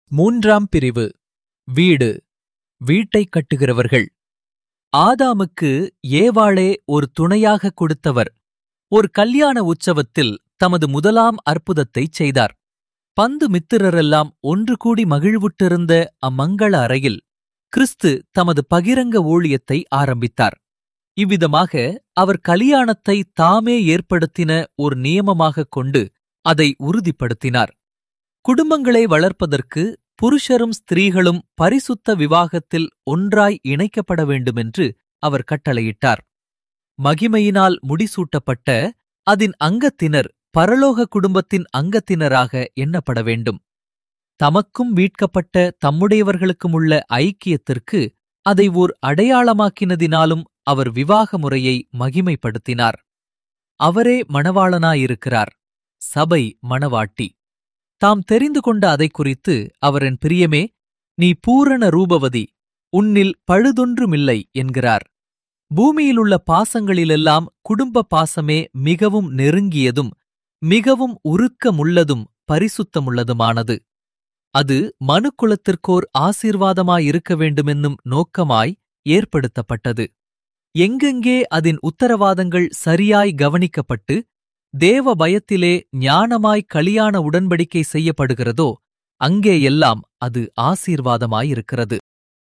மூன்றாம் பிரிவு வீடு வீட்டைக் கட்டுகிறவர்கள் ஆதாமுக்கு ஏவாளே ஒரு துணையாக கொடுத்தவர் ஒரு கல்யாண உற்சவத்தில் தமது முதலாம் அற்புதத்தைச் செய்தார் பந்து மித்திரரெல்லாம் ஒன்று கூடி மகிழ்வுற்றிருந்த அம்மங்கள அறையில் கிறிஸ்து தமது பகிரங்க ஊழியத்தை ஆரம்பித்தார் இவ்விதமாக அவர் கலியாணத்தை தாமே ஏற்படுத்தின ஒரு நியமமாகக் கொண்டு அதை உறுதிப்படுத்தினார் குடும்பங்களை வளர்ப்பதற்கு புருஷரும் ஸ்திரீகளும் பரிசுத்த விவாகத்தில் ஒன்றாய் இணைக்கப்பட வேண்டுமென்று அவர் கட்டளையிட்டார் மகிமையினால் முடிசூட்டப்பட்ட அதின் அங்கத்தினர் பரலோக குடும்பத்தின் அங்கத்தினராக எண்ணப்பட வேண்டும் தமக்கும் வீட்கப்பட்ட தம்முடையவர்களுக்குமுள்ள ஐக்கியத்திற்கு அதை ஓர் அடையாளமாக்கினதினாலும் அவர் விவாக முறையை மகிமைப்படுத்தினார் அவரே மணவாளனாயிருக்கிறார் சபை மணவாட்டி தாம் தெரிந்து கொண்ட அதை குறித்து அவரின் பிரியமே நீ பூரண ரூபவதி உன்னில் பழுதொன்றுமில்லை என்கிறார் பூமியிலுள்ள பாசங்களிலெல்லாம் குடும்ப பாசமே மிகவும் நெருங்கியதும் மிகவும் உருக்கமுள்ளதும் பரிசுத்தமுள்ளதுமானது அது மனுக்குலத்திற்கோர் ஆசீர்வாதமாயிருக்க வேண்டுமென்னும் நோக்கமாய் ஏற்படுத்தப்பட்டது எங்கெங்கே அதன் உத்தரவாதங்கள் சரியாய் கவனிக்கப்பட்டு தேவ பயத்திலே ஞானமாய் கலியாண உடன்படிக்கை செய்யப்படுகிறதோ அங்கேயெல்லாம் அது ஆசீர்வாதமாயிருக்கிறது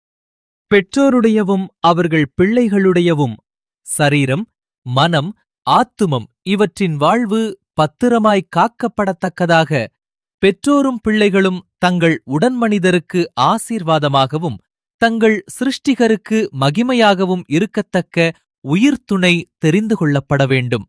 பெற்றோருடையவும் அவர்கள் பிள்ளைகளுடையவும் சரீரம் மனம் ஆத்துமம் இவற்றின் வாழ்வு பத்திரமாய் காக்கப்படத்தக்கதாக பெற்றோரும் பிள்ளைகளும் தங்கள் உடன்மனிதருக்கு ஆசீர்வாதமாகவும் தங்கள் சிருஷ்டிகருக்கு மகிமையாகவும் இருக்கத்தக்க உயிர்த்துணை தெரிந்து கொள்ளப்பட வேண்டும்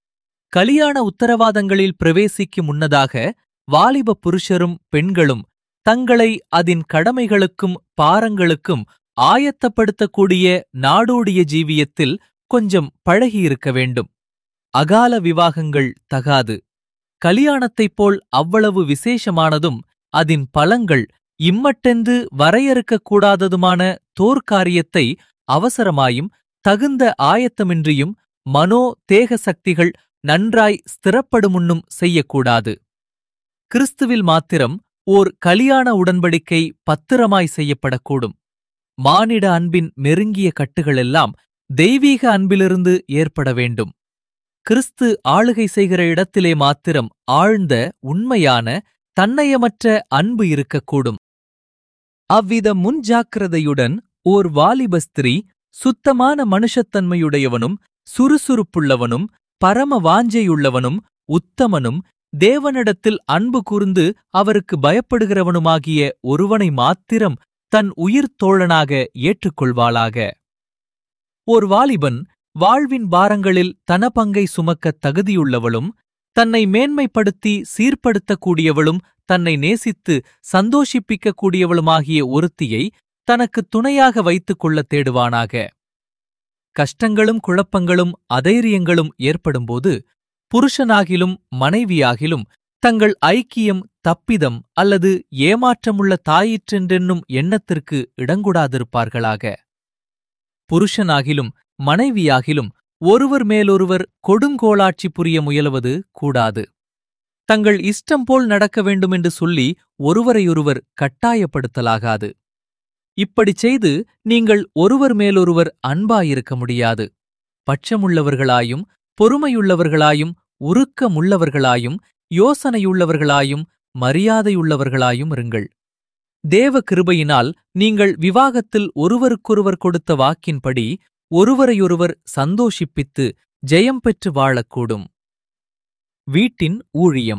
கலியாண உத்தரவாதங்களில் பிரவேசிக்கும் முன்னதாக வாலிப புருஷரும் பெண்களும் தங்களை அதன் கடமைகளுக்கும் பாரங்களுக்கும் ஆயத்தப்படுத்தக்கூடிய நாடோடிய ஜீவியத்தில் கொஞ்சம் பழகியிருக்க வேண்டும் அகால விவாகங்கள் தகாது கலியாணத்தைப் போல் அவ்வளவு விசேஷமானதும் அதன் பலங்கள் இம்மட்டென்று வரையறுக்கக் கூடாததுமான தோற்காரியத்தை அவசரமாயும் தகுந்த ஆயத்தமின்றியும் மனோ தேக சக்திகள் நன்றாய் ஸ்திரப்படுமுன்னும் செய்யக்கூடாது கிறிஸ்துவில் மாத்திரம் ஓர் கலியாண உடன்படிக்கை பத்திரமாய் செய்யப்படக்கூடும் மானிட அன்பின் நெருங்கிய கட்டுகளெல்லாம் தெய்வீக அன்பிலிருந்து ஏற்பட வேண்டும் கிறிஸ்து ஆளுகை செய்கிற இடத்திலே மாத்திரம் ஆழ்ந்த உண்மையான தன்னயமற்ற அன்பு இருக்கக்கூடும் அவ்வித முன்ஜாக்கிரதையுடன் ஓர் வாலிப ஸ்திரீ சுத்தமான மனுஷத்தன்மையுடையவனும் சுறுசுறுப்புள்ளவனும் பரம வாஞ்சையுள்ளவனும் உத்தமனும் தேவனிடத்தில் அன்பு கூர்ந்து அவருக்கு பயப்படுகிறவனுமாகிய ஒருவனை மாத்திரம் தன் உயிர் தோழனாக ஏற்றுக்கொள்வாளாக ஓர் வாலிபன் வாழ்வின் பாரங்களில் தன பங்கை சுமக்கத் தகுதியுள்ளவளும் தன்னை மேன்மைப்படுத்தி சீர்படுத்தக்கூடியவளும் தன்னை நேசித்து சந்தோஷிப்பிக்கக் கூடியவளுமாகிய ஒருத்தியை தனக்கு துணையாக வைத்துக் கொள்ளத் தேடுவானாக கஷ்டங்களும் குழப்பங்களும் அதைரியங்களும் ஏற்படும்போது புருஷனாகிலும் மனைவியாகிலும் தங்கள் ஐக்கியம் தப்பிதம் அல்லது ஏமாற்றமுள்ள தாயிற்றென்றென்னும் எண்ணத்திற்கு இடங்கூடாதிருப்பார்களாக புருஷனாகிலும் மனைவியாகிலும் ஒருவர் மேலொருவர் கொடுங்கோளாட்சி புரிய முயலுவது கூடாது தங்கள் இஷ்டம் போல் நடக்க வேண்டுமென்று சொல்லி ஒருவரையொருவர் கட்டாயப்படுத்தலாகாது இப்படிச் செய்து நீங்கள் ஒருவர் மேலொருவர் அன்பாயிருக்க முடியாது பட்சமுள்ளவர்களாயும் பொறுமையுள்ளவர்களாயும் உருக்கமுள்ளவர்களாயும் யோசனையுள்ளவர்களாயும் மரியாதையுள்ளவர்களாயும் இருங்கள் தேவ கிருபையினால் நீங்கள் விவாகத்தில் ஒருவருக்கொருவர் கொடுத்த வாக்கின்படி ஒருவரையொருவர் சந்தோஷிப்பித்து ஜெயம் பெற்று வாழக்கூடும் வீட்டின் ஊழியம்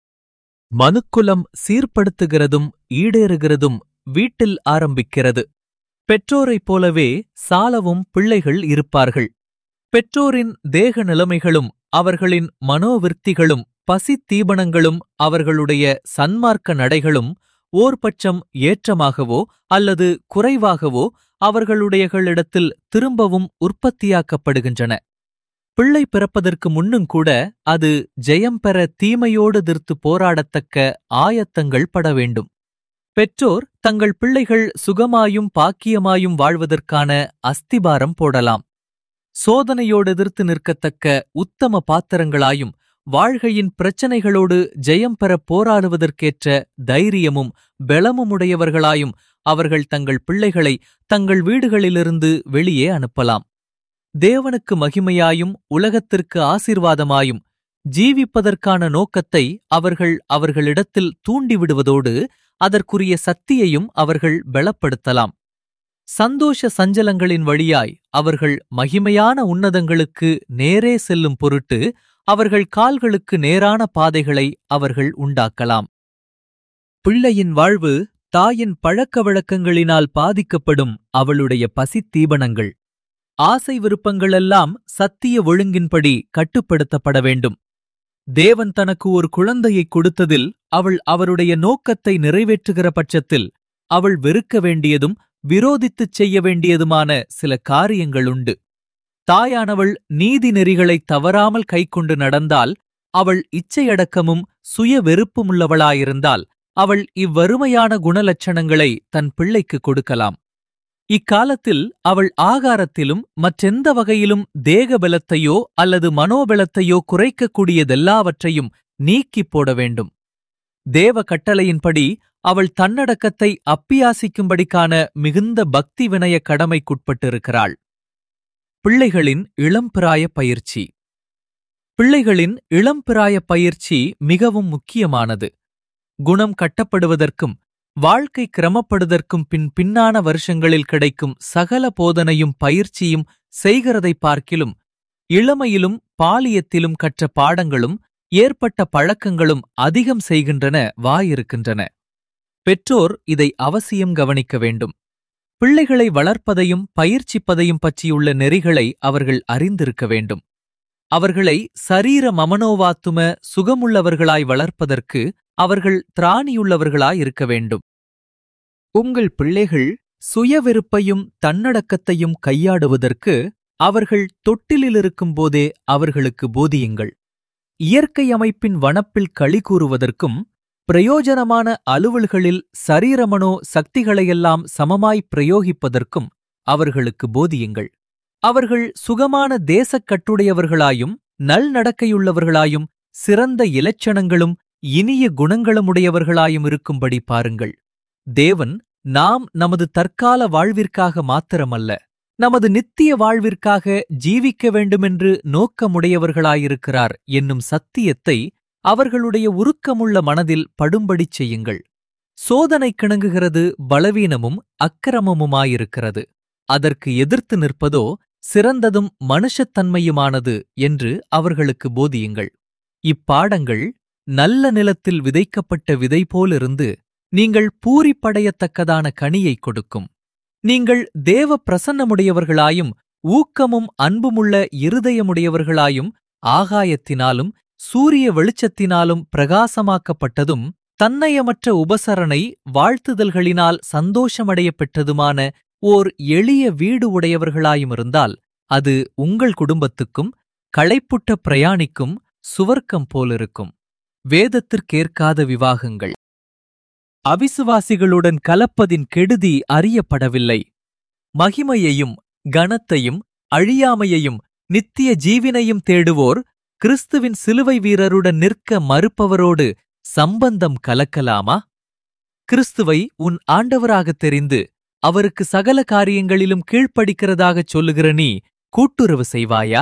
மனுக்குலம் சீர்படுத்துகிறதும் ஈடேறுகிறதும் வீட்டில் ஆரம்பிக்கிறது பெற்றோரைப் போலவே சாலவும் பிள்ளைகள் இருப்பார்கள் பெற்றோரின் தேக நிலைமைகளும் அவர்களின் மனோவிற்த்திகளும் பசி தீபனங்களும் அவர்களுடைய சன்மார்க்க நடைகளும் ஓர்பட்சம் ஏற்றமாகவோ அல்லது குறைவாகவோ அவர்களுடையகளிடத்தில் திரும்பவும் உற்பத்தியாக்கப்படுகின்றன பிள்ளை பிறப்பதற்கு முன்னும் கூட அது ஜெயம் பெற தீமையோடு எதிர்த்து போராடத்தக்க ஆயத்தங்கள் பட வேண்டும் பெற்றோர் தங்கள் பிள்ளைகள் சுகமாயும் பாக்கியமாயும் வாழ்வதற்கான அஸ்திபாரம் போடலாம் சோதனையோடு எதிர்த்து நிற்கத்தக்க உத்தம பாத்திரங்களாயும் வாழ்கையின் பிரச்சனைகளோடு ஜெயம் பெறப் போராடுவதற்கேற்ற தைரியமும் பெலமுமுடையவர்களாயும் அவர்கள் தங்கள் பிள்ளைகளை தங்கள் வீடுகளிலிருந்து வெளியே அனுப்பலாம் தேவனுக்கு மகிமையாயும் உலகத்திற்கு ஆசீர்வாதமாயும் ஜீவிப்பதற்கான நோக்கத்தை அவர்கள் அவர்களிடத்தில் தூண்டிவிடுவதோடு அதற்குரிய சக்தியையும் அவர்கள் பெலப்படுத்தலாம் சந்தோஷ சஞ்சலங்களின் வழியாய் அவர்கள் மகிமையான உன்னதங்களுக்கு நேரே செல்லும் பொருட்டு அவர்கள் கால்களுக்கு நேரான பாதைகளை அவர்கள் உண்டாக்கலாம் பிள்ளையின் வாழ்வு தாயின் பழக்க வழக்கங்களினால் பாதிக்கப்படும் அவளுடைய பசித்தீபனங்கள் ஆசை விருப்பங்களெல்லாம் சத்திய ஒழுங்கின்படி கட்டுப்படுத்தப்பட வேண்டும் தேவன் தனக்கு ஒரு குழந்தையை கொடுத்ததில் அவள் அவருடைய நோக்கத்தை நிறைவேற்றுகிற பட்சத்தில் அவள் வெறுக்க வேண்டியதும் விரோதித்துச் செய்ய வேண்டியதுமான சில காரியங்களுண்டு தாயானவள் நீதி நெறிகளை தவறாமல் கைக்கொண்டு நடந்தால் அவள் இச்சையடக்கமும் சுய வெறுப்புமுள்ளவளாயிருந்தால் அவள் இவ்வறுமையான குணலட்சணங்களை தன் பிள்ளைக்கு கொடுக்கலாம் இக்காலத்தில் அவள் ஆகாரத்திலும் மற்றெந்த வகையிலும் தேகபலத்தையோ அல்லது மனோபலத்தையோ குறைக்கக்கூடியதெல்லாவற்றையும் நீக்கிப் போட வேண்டும் தேவ கட்டளையின்படி அவள் தன்னடக்கத்தை அப்பியாசிக்கும்படிக்கான மிகுந்த பக்தி வினய கடமைக்குட்பட்டிருக்கிறாள் பிள்ளைகளின் இளம்பிராய பயிற்சி பிள்ளைகளின் இளம்பிராய பயிற்சி மிகவும் முக்கியமானது குணம் கட்டப்படுவதற்கும் வாழ்க்கை கிரமப்படுதற்கும் பின் பின்னான வருஷங்களில் கிடைக்கும் சகல போதனையும் பயிற்சியும் செய்கிறதைப் பார்க்கிலும் இளமையிலும் பாலியத்திலும் கற்ற பாடங்களும் ஏற்பட்ட பழக்கங்களும் அதிகம் செய்கின்றன வாயிருக்கின்றன பெற்றோர் இதை அவசியம் கவனிக்க வேண்டும் பிள்ளைகளை வளர்ப்பதையும் பயிற்சிப்பதையும் பற்றியுள்ள நெறிகளை அவர்கள் அறிந்திருக்க வேண்டும் அவர்களை சரீர மமனோவாத்தும சுகமுள்ளவர்களாய் வளர்ப்பதற்கு அவர்கள் திராணியுள்ளவர்களாய் இருக்க வேண்டும் உங்கள் பிள்ளைகள் சுயவெறுப்பையும் தன்னடக்கத்தையும் கையாடுவதற்கு அவர்கள் தொட்டிலிலிருக்கும் போதே அவர்களுக்கு போதியுங்கள் இயற்கை அமைப்பின் வனப்பில் களி கூறுவதற்கும் பிரயோஜனமான அலுவல்களில் சரீரமனோ சக்திகளையெல்லாம் சமமாய் பிரயோகிப்பதற்கும் அவர்களுக்கு போதியுங்கள் அவர்கள் சுகமான தேசக் கட்டுடையவர்களாயும் நல்நடக்கையுள்ளவர்களாயும் சிறந்த இலட்சணங்களும் இனிய குணங்களுமுடையவர்களாயும் இருக்கும்படி பாருங்கள் தேவன் நாம் நமது தற்கால வாழ்விற்காக மாத்திரமல்ல நமது நித்திய வாழ்விற்காக ஜீவிக்க வேண்டுமென்று நோக்கமுடையவர்களாயிருக்கிறார் என்னும் சத்தியத்தை அவர்களுடைய உருக்கமுள்ள மனதில் படும்படிச் செய்யுங்கள் சோதனை கிணங்குகிறது பலவீனமும் அக்கிரமமுமாயிருக்கிறது அதற்கு எதிர்த்து நிற்பதோ சிறந்ததும் மனுஷத்தன்மையுமானது என்று அவர்களுக்கு போதியுங்கள் இப்பாடங்கள் நல்ல நிலத்தில் விதைக்கப்பட்ட விதை போலிருந்து நீங்கள் பூரிப்படையத்தக்கதான கனியைக் கொடுக்கும் நீங்கள் தேவ பிரசன்னமுடையவர்களாயும் ஊக்கமும் அன்புமுள்ள இருதயமுடையவர்களாயும் ஆகாயத்தினாலும் சூரிய வெளிச்சத்தினாலும் பிரகாசமாக்கப்பட்டதும் தன்னயமற்ற உபசரணை வாழ்த்துதல்களினால் சந்தோஷமடைய பெற்றதுமான ஓர் எளிய வீடு உடையவர்களாயுமிருந்தால் அது உங்கள் குடும்பத்துக்கும் களைப்புட்ட பிரயாணிக்கும் சுவர்க்கம் போலிருக்கும் வேதத்திற்கேற்காத விவாகங்கள் அவிசுவாசிகளுடன் கலப்பதின் கெடுதி அறியப்படவில்லை மகிமையையும் கனத்தையும் அழியாமையையும் நித்திய ஜீவினையும் தேடுவோர் கிறிஸ்துவின் சிலுவை வீரருடன் நிற்க மறுப்பவரோடு சம்பந்தம் கலக்கலாமா கிறிஸ்துவை உன் ஆண்டவராகத் தெரிந்து அவருக்கு சகல காரியங்களிலும் கீழ்ப்படிக்கிறதாகச் சொல்லுகிற நீ கூட்டுறவு செய்வாயா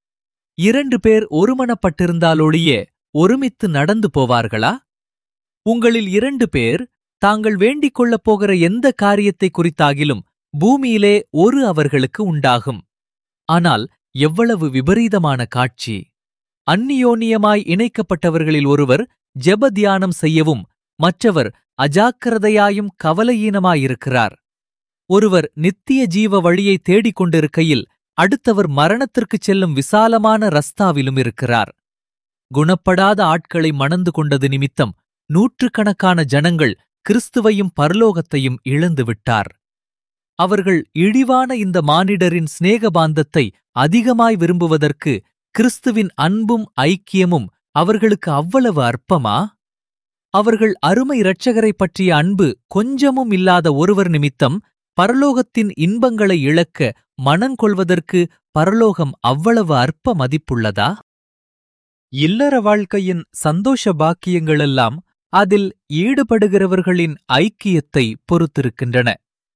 இரண்டு பேர் ஒருமனப்பட்டிருந்தாலொழிய ஒருமித்து நடந்து போவார்களா உங்களில் இரண்டு பேர் தாங்கள் வேண்டிக் கொள்ளப் போகிற எந்த காரியத்தை குறித்தாகிலும் பூமியிலே ஒரு அவர்களுக்கு உண்டாகும் ஆனால் எவ்வளவு விபரீதமான காட்சி அந்நியோன்யமாய் இணைக்கப்பட்டவர்களில் ஒருவர் ஜெப தியானம் செய்யவும் மற்றவர் அஜாக்கிரதையாயும் கவலையீனமாயிருக்கிறார் ஒருவர் நித்திய ஜீவ வழியை தேடிக் கொண்டிருக்கையில் அடுத்தவர் மரணத்திற்குச் செல்லும் விசாலமான ரஸ்தாவிலும் இருக்கிறார் குணப்படாத ஆட்களை மணந்து கொண்டது நிமித்தம் நூற்றுக்கணக்கான ஜனங்கள் கிறிஸ்துவையும் பரலோகத்தையும் இழந்துவிட்டார் அவர்கள் இழிவான இந்த மானிடரின் சிநேகபாந்தத்தை அதிகமாய் விரும்புவதற்கு கிறிஸ்துவின் அன்பும் ஐக்கியமும் அவர்களுக்கு அவ்வளவு அற்பமா அவர்கள் அருமை இரட்சகரைப் பற்றிய அன்பு கொஞ்சமும் இல்லாத ஒருவர் நிமித்தம் பரலோகத்தின் இன்பங்களை இழக்க மனங்கொள்வதற்கு பரலோகம் அவ்வளவு அற்ப மதிப்புள்ளதா இல்லற வாழ்க்கையின் சந்தோஷ பாக்கியங்களெல்லாம் அதில் ஈடுபடுகிறவர்களின் ஐக்கியத்தை பொறுத்திருக்கின்றன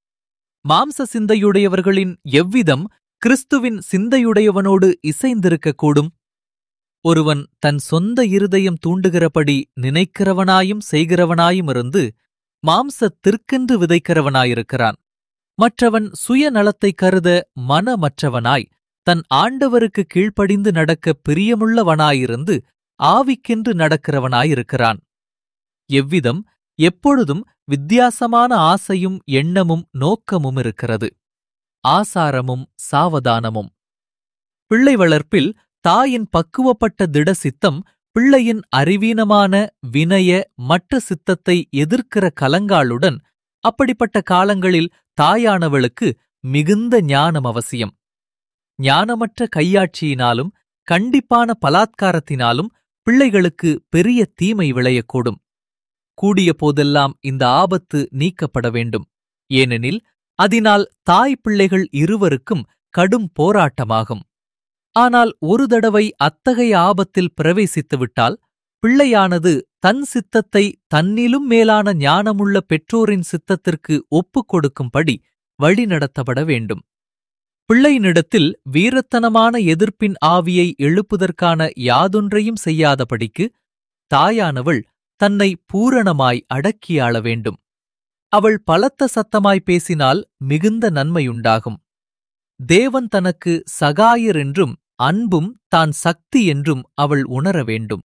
மாம்ச சிந்தையுடையவர்களின் எவ்விதம் கிறிஸ்துவின் சிந்தையுடையவனோடு இசைந்திருக்கக்கூடும் ஒருவன் தன் சொந்த இருதயம் தூண்டுகிறபடி நினைக்கிறவனாயும் செய்கிறவனாயும் இருந்து மாம்சத்திற்கென்று விதைக்கிறவனாயிருக்கிறான் மற்றவன் சுயநலத்தை கருத மனமற்றவனாய் தன் ஆண்டவருக்கு கீழ்ப்படிந்து நடக்க பிரியமுள்ளவனாயிருந்து ஆவிக்கென்று நடக்கிறவனாயிருக்கிறான் எவ்விதம் எப்பொழுதும் வித்தியாசமான ஆசையும் எண்ணமும் நோக்கமும் இருக்கிறது ஆசாரமும் சாவதானமும் பிள்ளை வளர்ப்பில் தாயின் பக்குவப்பட்ட திட சித்தம் பிள்ளையின் அறிவீனமான வினய மற்ற சித்தத்தை எதிர்க்கிற கலங்காளுடன் அப்படிப்பட்ட காலங்களில் தாயானவளுக்கு மிகுந்த ஞானம் அவசியம் ஞானமற்ற கையாட்சியினாலும் கண்டிப்பான பலாத்காரத்தினாலும் பிள்ளைகளுக்கு பெரிய தீமை விளையக்கூடும் கூடிய போதெல்லாம் இந்த ஆபத்து நீக்கப்பட வேண்டும் ஏனெனில் அதனால் தாய் பிள்ளைகள் இருவருக்கும் கடும் போராட்டமாகும் ஆனால் ஒரு தடவை அத்தகைய ஆபத்தில் பிரவேசித்துவிட்டால் பிள்ளையானது தன் சித்தத்தை தன்னிலும் மேலான ஞானமுள்ள பெற்றோரின் சித்தத்திற்கு ஒப்புக் கொடுக்கும்படி வழிநடத்தப்பட வேண்டும் பிள்ளையினிடத்தில் வீரத்தனமான எதிர்ப்பின் ஆவியை எழுப்புதற்கான யாதொன்றையும் செய்யாதபடிக்கு தாயானவள் தன்னை பூரணமாய் அடக்கியாள வேண்டும் அவள் பலத்த சத்தமாய் பேசினால் மிகுந்த நன்மையுண்டாகும் தேவன் தனக்கு சகாயர் என்றும் அன்பும் தான் சக்தி என்றும் அவள் உணர வேண்டும்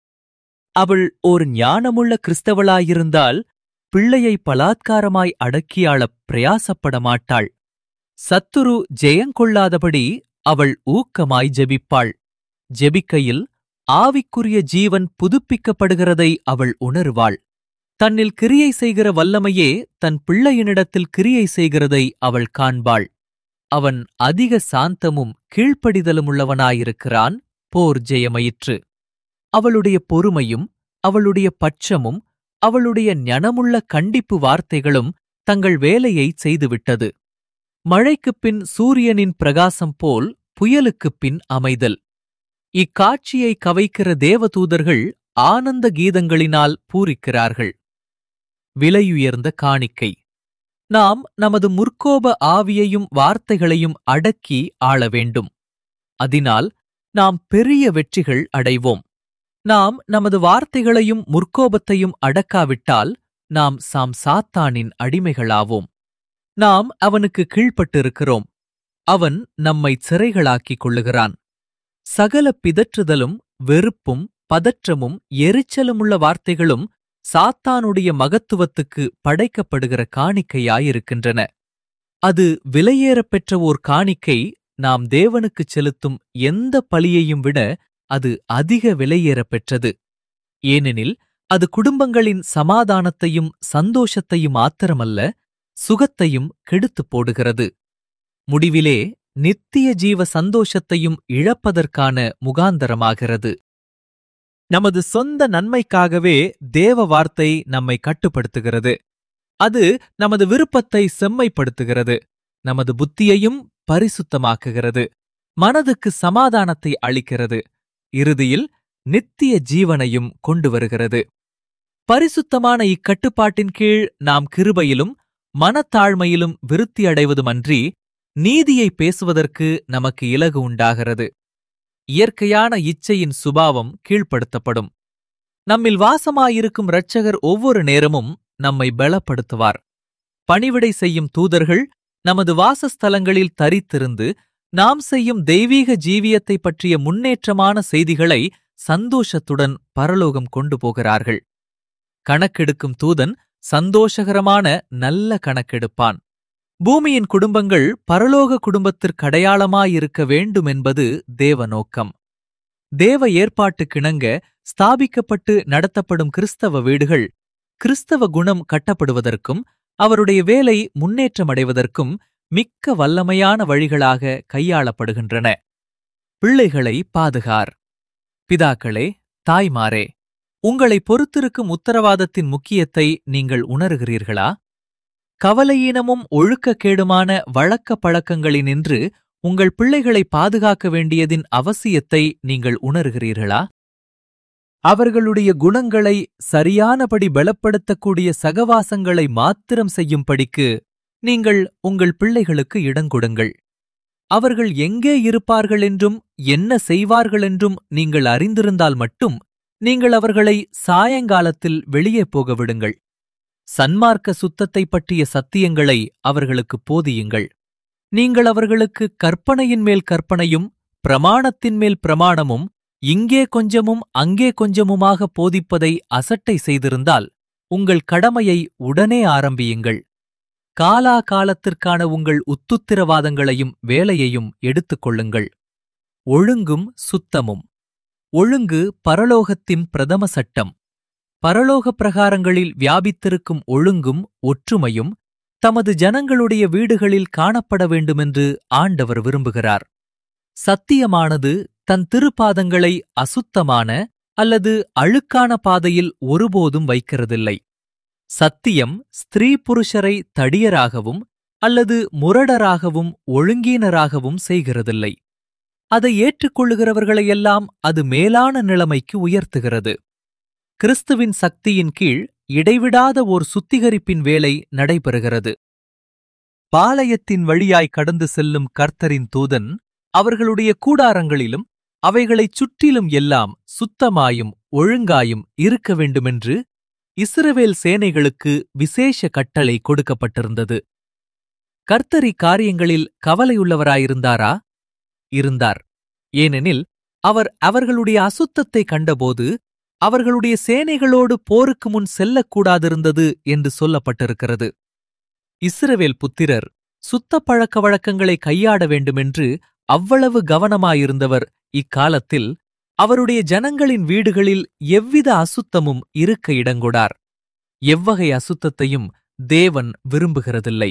அவள் ஒரு ஞானமுள்ள கிறிஸ்தவளாயிருந்தால் பிள்ளையை பலாத்காரமாய் அடக்கியாளப் பிரயாசப்பட மாட்டாள் சத்துரு ஜெயங்கொள்ளாதபடி அவள் ஊக்கமாய் ஜெபிப்பாள் ஜெபிக்கையில் ஆவிக்குரிய ஜீவன் புதுப்பிக்கப்படுகிறதை அவள் உணருவாள் தன்னில் கிரியை செய்கிற வல்லமையே தன் பிள்ளையினிடத்தில் கிரியை செய்கிறதை அவள் காண்பாள் அவன் அதிக சாந்தமும் கீழ்ப்படிதலுமுள்ளவனாயிருக்கிறான் போர் ஜெயமயிற்று அவளுடைய பொறுமையும் அவளுடைய பட்சமும் அவளுடைய ஞனமுள்ள கண்டிப்பு வார்த்தைகளும் தங்கள் வேலையை செய்துவிட்டது மழைக்குப் பின் சூரியனின் பிரகாசம் போல் புயலுக்குப் பின் அமைதல் இக்காட்சியை கவைக்கிற தேவதூதர்கள் ஆனந்த கீதங்களினால் பூரிக்கிறார்கள் விலையுயர்ந்த காணிக்கை நாம் நமது முற்கோப ஆவியையும் வார்த்தைகளையும் அடக்கி ஆள வேண்டும் அதனால் நாம் பெரிய வெற்றிகள் அடைவோம் நாம் நமது வார்த்தைகளையும் முற்கோபத்தையும் அடக்காவிட்டால் நாம் சாம் சாத்தானின் அடிமைகளாவோம் நாம் அவனுக்கு கீழ்ப்பட்டிருக்கிறோம் அவன் நம்மை சிறைகளாக்கிக் கொள்ளுகிறான் சகல பிதற்றுதலும் வெறுப்பும் பதற்றமும் எரிச்சலுமுள்ள வார்த்தைகளும் சாத்தானுடைய மகத்துவத்துக்கு படைக்கப்படுகிற காணிக்கையாயிருக்கின்றன அது விலையேறப் பெற்ற ஓர் காணிக்கை நாம் தேவனுக்குச் செலுத்தும் எந்த பலியையும் விட அது அதிக விலையேறப் பெற்றது ஏனெனில் அது குடும்பங்களின் சமாதானத்தையும் சந்தோஷத்தையும் மாத்திரமல்ல சுகத்தையும் கெடுத்துப் போடுகிறது முடிவிலே நித்திய ஜீவ சந்தோஷத்தையும் இழப்பதற்கான முகாந்தரமாகிறது நமது சொந்த நன்மைக்காகவே தேவ வார்த்தை நம்மை கட்டுப்படுத்துகிறது அது நமது விருப்பத்தை செம்மைப்படுத்துகிறது நமது புத்தியையும் பரிசுத்தமாக்குகிறது மனதுக்கு சமாதானத்தை அளிக்கிறது இறுதியில் நித்திய ஜீவனையும் கொண்டு வருகிறது பரிசுத்தமான இக்கட்டுப்பாட்டின் கீழ் நாம் கிருபையிலும் மனத்தாழ்மையிலும் விருத்தி அடைவதுமன்றி நீதியை பேசுவதற்கு நமக்கு இலகு உண்டாகிறது இயற்கையான இச்சையின் சுபாவம் கீழ்ப்படுத்தப்படும் நம்மில் வாசமாயிருக்கும் இரட்சகர் ஒவ்வொரு நேரமும் நம்மை பலப்படுத்துவார் பணிவிடை செய்யும் தூதர்கள் நமது வாசஸ்தலங்களில் தரித்திருந்து நாம் செய்யும் தெய்வீக ஜீவியத்தைப் பற்றிய முன்னேற்றமான செய்திகளை சந்தோஷத்துடன் பரலோகம் கொண்டு போகிறார்கள் கணக்கெடுக்கும் தூதன் சந்தோஷகரமான நல்ல கணக்கெடுப்பான் பூமியின் குடும்பங்கள் பரலோக குடும்பத்திற்கடையாளமாயிருக்க வேண்டுமென்பது தேவ நோக்கம் தேவ ஏற்பாட்டுக்கிணங்க ஸ்தாபிக்கப்பட்டு நடத்தப்படும் கிறிஸ்தவ வீடுகள் கிறிஸ்தவ குணம் கட்டப்படுவதற்கும் அவருடைய வேலை முன்னேற்றமடைவதற்கும் மிக்க வல்லமையான வழிகளாக கையாளப்படுகின்றன பிள்ளைகளை பாதுகார் பிதாக்களே தாய்மாரே உங்களை பொறுத்திருக்கும் உத்தரவாதத்தின் முக்கியத்தை நீங்கள் உணர்கிறீர்களா கவலையீனமும் ஒழுக்கக்கேடுமான வழக்க பழக்கங்களினின்று உங்கள் பிள்ளைகளை பாதுகாக்க வேண்டியதின் அவசியத்தை நீங்கள் உணர்கிறீர்களா அவர்களுடைய குணங்களை சரியானபடி பலப்படுத்தக்கூடிய சகவாசங்களை மாத்திரம் செய்யும்படிக்கு நீங்கள் உங்கள் பிள்ளைகளுக்கு இடங்கொடுங்கள் அவர்கள் எங்கே இருப்பார்கள் என்றும் என்ன செய்வார்கள் என்றும் நீங்கள் அறிந்திருந்தால் மட்டும் நீங்கள் அவர்களை சாயங்காலத்தில் வெளியே போக விடுங்கள் சன்மார்க்க சுத்தத்தைப் பற்றிய சத்தியங்களை அவர்களுக்கு போதியுங்கள் நீங்கள் அவர்களுக்கு கற்பனையின் மேல் கற்பனையும் பிரமாணத்தின் மேல் பிரமாணமும் இங்கே கொஞ்சமும் அங்கே கொஞ்சமுமாக போதிப்பதை அசட்டை செய்திருந்தால் உங்கள் கடமையை உடனே ஆரம்பியுங்கள் காலா காலத்திற்கான உங்கள் உத்துத்திரவாதங்களையும் வேலையையும் எடுத்துக்கொள்ளுங்கள் ஒழுங்கும் சுத்தமும் ஒழுங்கு பரலோகத்தின் பிரதம சட்டம் பரலோக பிரகாரங்களில் வியாபித்திருக்கும் ஒழுங்கும் ஒற்றுமையும் தமது ஜனங்களுடைய வீடுகளில் காணப்பட வேண்டுமென்று ஆண்டவர் விரும்புகிறார் சத்தியமானது தன் திருப்பாதங்களை அசுத்தமான அல்லது அழுக்கான பாதையில் ஒருபோதும் வைக்கிறதில்லை சத்தியம் ஸ்திரீ புருஷரை தடியராகவும் அல்லது முரடராகவும் ஒழுங்கீனராகவும் செய்கிறதில்லை அதை ஏற்றுக்கொள்ளுகிறவர்களையெல்லாம் அது மேலான நிலைமைக்கு உயர்த்துகிறது கிறிஸ்துவின் சக்தியின் கீழ் இடைவிடாத ஓர் சுத்திகரிப்பின் வேலை நடைபெறுகிறது பாளையத்தின் வழியாய் கடந்து செல்லும் கர்த்தரின் தூதன் அவர்களுடைய கூடாரங்களிலும் அவைகளைச் சுற்றிலும் எல்லாம் சுத்தமாயும் ஒழுங்காயும் இருக்க வேண்டுமென்று இஸ்ரவேல் சேனைகளுக்கு விசேஷ கட்டளை கொடுக்கப்பட்டிருந்தது கர்த்தரி காரியங்களில் கவலையுள்ளவராயிருந்தாரா இருந்தார் ஏனெனில் அவர் அவர்களுடைய அசுத்தத்தை கண்டபோது அவர்களுடைய சேனைகளோடு போருக்கு முன் செல்லக்கூடாதிருந்தது என்று சொல்லப்பட்டிருக்கிறது இஸ்ரவேல் புத்திரர் சுத்த பழக்க வழக்கங்களை கையாட வேண்டுமென்று அவ்வளவு கவனமாயிருந்தவர் இக்காலத்தில் அவருடைய ஜனங்களின் வீடுகளில் எவ்வித அசுத்தமும் இருக்க இடங்கொடார் எவ்வகை அசுத்தத்தையும் தேவன் விரும்புகிறதில்லை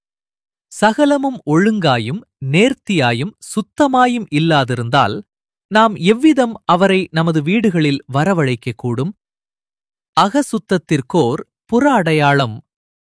சகலமும் ஒழுங்காயும் நேர்த்தியாயும் சுத்தமாயும் இல்லாதிருந்தால் நாம் எவ்விதம் அவரை நமது வீடுகளில் வரவழைக்கக் கூடும் அகசுத்தத்திற்கோர் புற அடையாளம்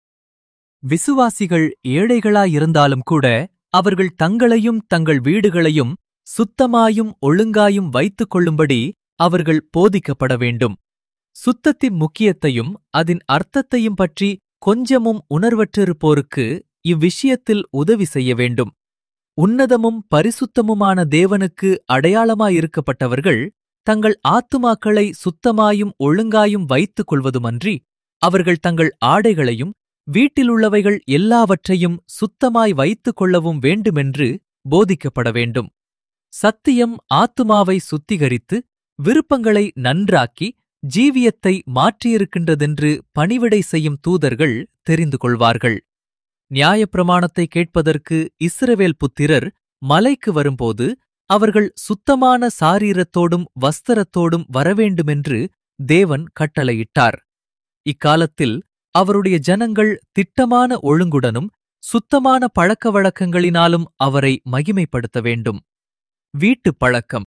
விசுவாசிகள் ஏழைகளாயிருந்தாலும் கூட அவர்கள் தங்களையும் தங்கள் வீடுகளையும் சுத்தமாயும் ஒழுங்காயும் வைத்துக் கொள்ளும்படி அவர்கள் போதிக்கப்பட வேண்டும் சுத்தத்தின் முக்கியத்தையும் அதன் அர்த்தத்தையும் பற்றி கொஞ்சமும் உணர்வற்றிருப்போருக்கு இவ்விஷயத்தில் உதவி செய்ய வேண்டும் உன்னதமும் பரிசுத்தமுமான தேவனுக்கு அடையாளமாயிருக்கப்பட்டவர்கள் தங்கள் ஆத்துமாக்களை சுத்தமாயும் ஒழுங்காயும் வைத்துக் கொள்வதுமன்றி அவர்கள் தங்கள் ஆடைகளையும் வீட்டிலுள்ளவைகள் எல்லாவற்றையும் சுத்தமாய் வைத்துக் கொள்ளவும் வேண்டுமென்று போதிக்கப்பட வேண்டும் சத்தியம் ஆத்துமாவை சுத்திகரித்து விருப்பங்களை நன்றாக்கி ஜீவியத்தை மாற்றியிருக்கின்றதென்று பணிவிடை செய்யும் தூதர்கள் தெரிந்து கொள்வார்கள் நியாயப்பிரமாணத்தை கேட்பதற்கு இஸ்ரவேல் புத்திரர் மலைக்கு வரும்போது அவர்கள் சுத்தமான சாரீரத்தோடும் வஸ்திரத்தோடும் வரவேண்டுமென்று தேவன் கட்டளையிட்டார் இக்காலத்தில் அவருடைய ஜனங்கள் திட்டமான ஒழுங்குடனும் சுத்தமான பழக்க வழக்கங்களினாலும் அவரை மகிமைப்படுத்த வேண்டும் வீட்டுப் பழக்கம்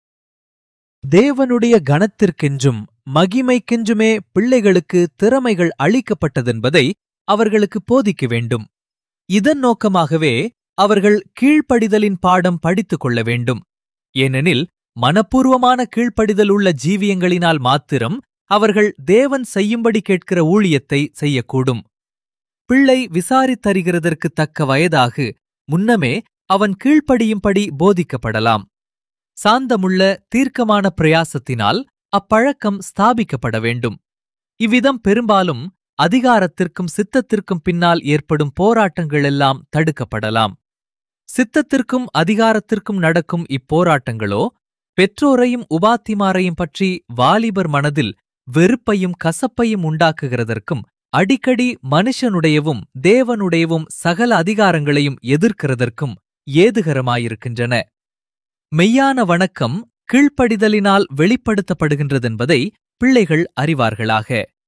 தேவனுடைய கனத்திற்கென்றும் மகிமைக்கென்றுமே பிள்ளைகளுக்கு திறமைகள் அளிக்கப்பட்டதென்பதை அவர்களுக்கு போதிக்க வேண்டும் இதன் நோக்கமாகவே அவர்கள் கீழ்ப்படிதலின் பாடம் படித்துக் கொள்ள வேண்டும் ஏனெனில் மனப்பூர்வமான கீழ்ப்படிதல் உள்ள ஜீவியங்களினால் மாத்திரம் அவர்கள் தேவன் செய்யும்படி கேட்கிற ஊழியத்தை செய்யக்கூடும் பிள்ளை விசாரித்தறிகிறதற்கு தக்க வயதாகு முன்னமே அவன் கீழ்ப்படியும்படி போதிக்கப்படலாம் சாந்தமுள்ள தீர்க்கமான பிரயாசத்தினால் அப்பழக்கம் ஸ்தாபிக்கப்பட வேண்டும் இவ்விதம் பெரும்பாலும் அதிகாரத்திற்கும் சித்தத்திற்கும் பின்னால் ஏற்படும் போராட்டங்களெல்லாம் தடுக்கப்படலாம் சித்தத்திற்கும் அதிகாரத்திற்கும் நடக்கும் இப்போராட்டங்களோ பெற்றோரையும் உபாத்திமாரையும் பற்றி வாலிபர் மனதில் வெறுப்பையும் கசப்பையும் உண்டாக்குகிறதற்கும் அடிக்கடி மனுஷனுடையவும் தேவனுடையவும் சகல அதிகாரங்களையும் எதிர்க்கிறதற்கும் ஏதுகரமாயிருக்கின்றன மெய்யான வணக்கம் கீழ்ப்படிதலினால் வெளிப்படுத்தப்படுகின்றதென்பதை பிள்ளைகள் அறிவார்களாக